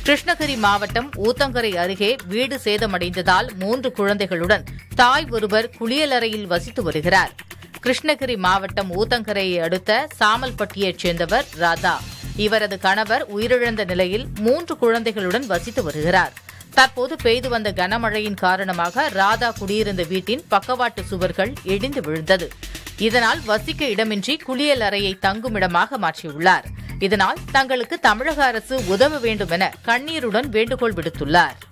கிருஷ்ணகிரி மாவட்டம் ஊத்தங்கரை அருகே வீடு சேதமடைந்ததால் மூன்று குழந்தைகளுடன் தாய் ஒருவர் குளியலறையில் வசித்து வருகிறார் கிருஷ்ணகிரி மாவட்டம் ஊத்தங்கரையை அடுத்த சாமல்பட்டியைச் சேர்ந்தவர் ராதா இவரது கணவர் உயிரிழந்த நிலையில் மூன்று குழந்தைகளுடன் வசித்து வருகிறார் தற்போது பெய்து வந்த கனமழையின் காரணமாக ராதா குடியிருந்த வீட்டின் பக்கவாட்டு சுவர்கள் இடிந்து விழுந்தது இதனால் வசிக்க இடமின்றி குளியல் அறையை தங்குமிடமாக மாற்றியுள்ளார் இதனால் தங்களுக்கு தமிழக அரசு உதவ வேண்டும் என கண்ணீருடன் வேண்டுகோள் விடுத்துள்ளார்